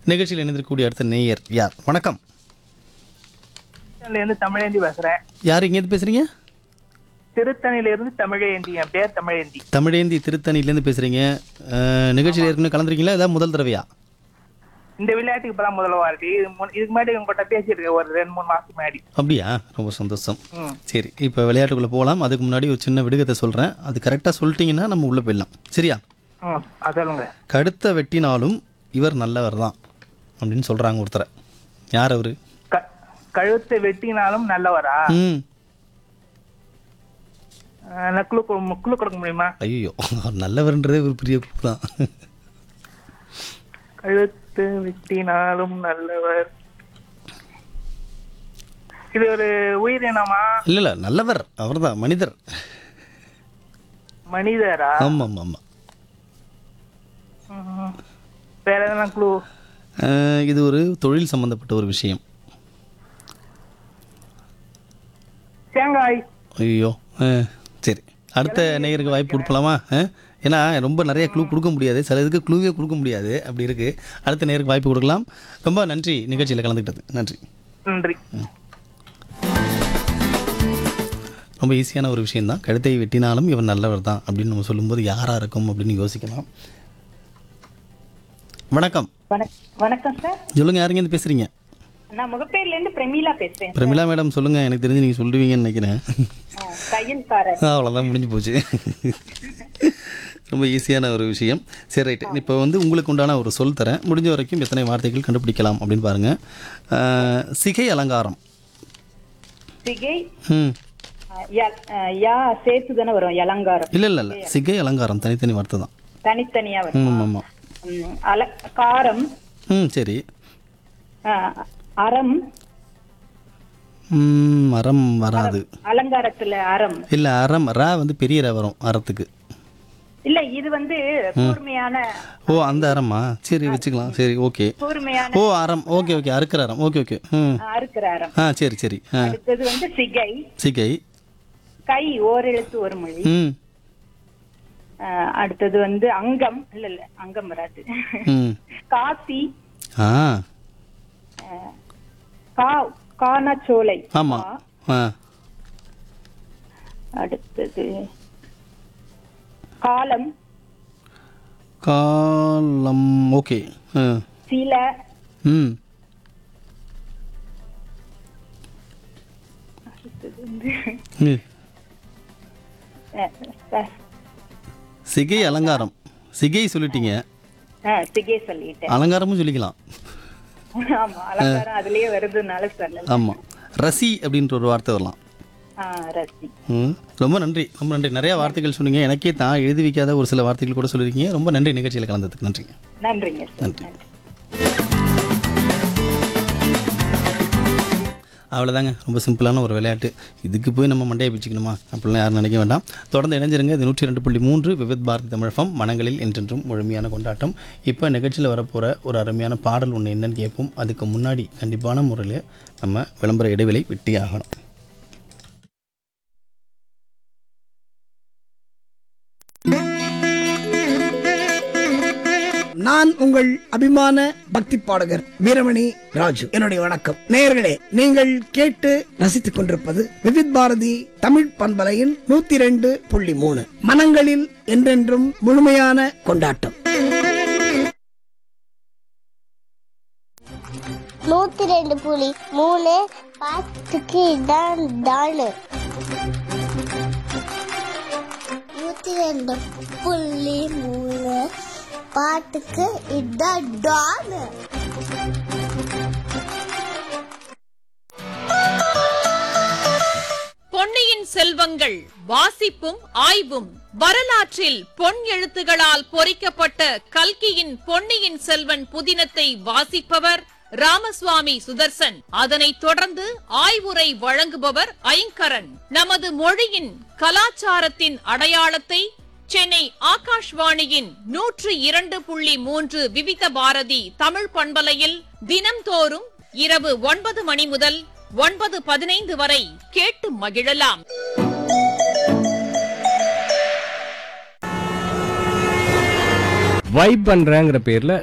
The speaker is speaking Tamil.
நிகழ்ச்சியில் இணைந்திருக்கக்கூடிய அடுத்த நேயர் யார் வணக்கம் திருத்தணில இருந்து தமிழேந்தி பேசுறேன் யார் இங்கேருந்து பேசுகிறீங்க திருத்தணில இருந்து தமிழேந்தி என் பேர் தமிழேந்தி தமிழேந்தி திருத்தணிலேருந்து பேசுகிறீங்க நிகழ்ச்சியில் ஏற்கனவே கலந்துருக்கீங்களா ஏதாவது முதல் தடவையா இந்த விளையாட்டுக்கு இப்பதான் முதல்ல வாட்டி இது முன்- இதுக்கு முன்னாடி உங்ககிட்ட பேசியிருக்கேன் ஒரு ரெண்டு மூணு மாசத்துக்கு முன்னாடி அப்படியா ரொம்ப சந்தோஷம் ம். சரி இப்போ விளையாட்டுக்குள்ளே போகலாம் அதுக்கு முன்னாடி ஒரு சின்ன விடுகத்தை சொல்கிறேன் அது கரெக்டாக சொல்லிட்டீங்கன்னா நம்ம உள்ளே போயிடலாம் சரியா ம் அது சொல்லுங்க கடுத்த வெட்டினாலும் இவர் நல்லவர் தான் அப்படின்னு சொல்கிறாங்க ஒருத்தரை யார் அவர் க- கழுத்தை வெட்டினாலும் நல்லவரா ம் அஹ், நான் குழு கொடு- குழு கொடுக்க முடியுமா ஐயோ அவர் நல்லவர்ன்றதே ஒரு பெரிய குரூப் தான் கழுத்து வெட்டினாலும் நல்லவர் இது ஒரு உயிரினமா இல்லை இல்லை நல்லவர் அவர் தான் மனிதர் மனிதரா ஆமாம் ஆமாம் ஆமாம் ம். வேற எதனா குழு அஹ், இது ஒரு தொழில் சம்பந்தப்பட்ட ஒரு விஷயம் தேங்காய் ஐயோ அஹ், சரி அடுத்த நேயருக்கு வாய்ப்பு கொடுக்கலாமா அஹ்? ஏன்னா ரொம்ப நிறைய க்ளூ கொடுக்க முடியாது சில இதுக்கு க்ளூவே கொடுக்க முடியாது அப்படி இருக்குது அடுத்த நேருக்கு வாய்ப்பு கொடுக்கலாம் ரொம்ப நன்றி நிகழ்ச்சியில் கலந்துக்கிட்டது நன்றி நன்றி ரொம்ப ஈஸியான ஒரு விஷயம்தான் கழுத்தை வெட்டினாலும் இவன் நல்லவர் தான் அப்படின்னு நம்ம சொல்லும்போது யாராக இருக்கும் அப்படின்னு யோசிக்கலாம் வணக்கம் வணக்- வணக்கம் சார் சொல்லுங்க யாருங்க இருந்து பேசுறீங்க நான் முகப்பேர்ல இருந்து பிரமீளா பேசுறேன் பிரமிளா மேடம் சொல்லுங்க எனக்கு தெரிஞ்சு நீங்க சொல்லுவீங்கன்னு நினைக்கிறேன் ஆ, தையல்காரர் அவ்வளோதான் முடிஞ்சு போச்சு ரொம்ப ஈஸியான ஒரு விஷயம் சரி ரைட்டு இப்போ வந்து உங்களுக்கு உண்டான ஒரு சொல் தரேன் முடிஞ்ச வரைக்கும் எத்தனை வார்த்தைகள் கண்டுபிடிக்கலாம் அப்படின்னு பாருங்க அஹ், சிகை அலங்காரம் சிகை ம் ஆ, ய- ஆ, யா சேர்த்து தானே வரும் அலங்காரம் இல்லை இல்லை இல்லை சிகை அலங்காரம் தனித்தனி வார்த்தை தான் தனித்தனியா வரும் ம் ஆமாம் ம், அல காரம் ம் சரி ஆ, அறம் ம், மரம் வராது அலங்காரத்துல அறம் இல்லை அறம் ரா வந்து பெரிய ர வரும் அறத்துக்கு இல்ல இது வந்து கூர்மையான ஓ அந்த அறமா சரி வச்சுக்கலாம் சரி ஓகே கூர்மையான ஓ அறம் ஓகே ஓகே அறுக்கிற அறம் ஓகே ஓகே ம் ஆ, அறுக்கிற அறம் ஆ சரி சரி ஆ அடுத்தது வந்து சிகை சிகை கை ஓரெழுத்து ஒரு மொழி ம் ஆ, அடுத்தது வந்து அங்கம் இல்ல இல்ல அங்கம் வராது ம் காசி ஆ கா காணச்சோலை ஆமாம் ஆ அடுத்தது காலம் காலம் ஓகே ஆ சில ம் அடுத்தது வந்து ம். அஹ், அஹ், சிகை அலங்காரம் சிகை சொல்லிட்டீங்க அஹ், சிகை சொல்லிட்டேன் அலங்காரமும் சொல்லிக்கலாம் ஆமா அலங்காரம் அதுலயே வருதுனால சொல்லல ஆமாம் ரசி அப்படின்ற ஒரு வார்த்தை வரலாம் ஆஹ் ரசி ம் ரொம்ப நன்றி ரொம்ப நன்றி நிறைய வார்த்தைகள் சொன்னீங்க எனக்கே தான் எழுதி வைக்காத ஒரு சில வார்த்தைகள் கூட சொல்லியிருக்கீங்க ரொம்ப நன்றி நிகழ்ச்சியில் கலந்ததுக்கு நன்றி நன்றிங்க சார் நன்றி. நன்றி அவ்வளோதாங்க ரொம்ப சிம்பிளான ஒரு விளையாட்டு இதுக்கு போய் நம்ம மண்டையை பிச்சுக்கணுமா அப்படிலாம் யாரும் நினைக்க வேண்டாம் தொடர்ந்து இணைஞ்சிருங்க இது நூற்றி ரெண்டு புள்ளி மூன்று விவித் பாரதி தமிழகம் மனங்களில் என்றென்றும் முழுமையான கொண்டாட்டம் இப்போ நிகழ்ச்சியில் வரப்போகிற ஒரு அருமையான பாடல் ஒன்று என்னன்னு கேட்போம் அதுக்கு முன்னாடி கண்டிப்பான முறையில் நம்ம விளம்பர இடைவெளி வெட்டி ஆகணும் நான் உங்கள் அபிமான பக்தி பாடகர் வீரமணி ராஜு என்னுடைய வணக்கம் நேயர்களே நீங்கள் கேட்டு ரசித்துக் கொண்டிருப்பது விவித் பாரதி தமிழ் பண்பலையின் நூத்தி ரெண்டு புள்ளி மூணு மனங்களில் என்றென்றும் முழுமையான கொண்டாட்டம் நூத்தி ரெண்டு புலி மூணு பாட்டுக்கு இதான் டானு நூத்தி ரெண்டு புள்ளி மூணு பாட்டுக்கு இதான் டானு பொன்னியின் செல்வங்கள் வாசிப்பும் ஆய்வும் வரலாற்றில் பொன் எழுத்துகளால் பொறிக்கப்பட்ட கல்கியின் பொன்னியின் செல்வன் புதினத்தை வாசிப்பவர் ராமசுவாமி சுதர்சன் அதனைத் தொடர்ந்து ஆய்வுரை வழங்குபவர் ஐங்கரன் நமது மொழியின் கலாச்சாரத்தின் அடையாளத்தை சென்னை ஆகாஷ்வாணியின் நூற்று இரண்டு புள்ளி மூன்று விவித பாரதி தமிழ் பண்பலையில் தினம்தோறும் இரவு ஒன்பது மணி முதல் ஒன்பது பதினைந்து வரை கேட்டு மகிழலாம் வைப் பண்றேங்கிற பேர்ல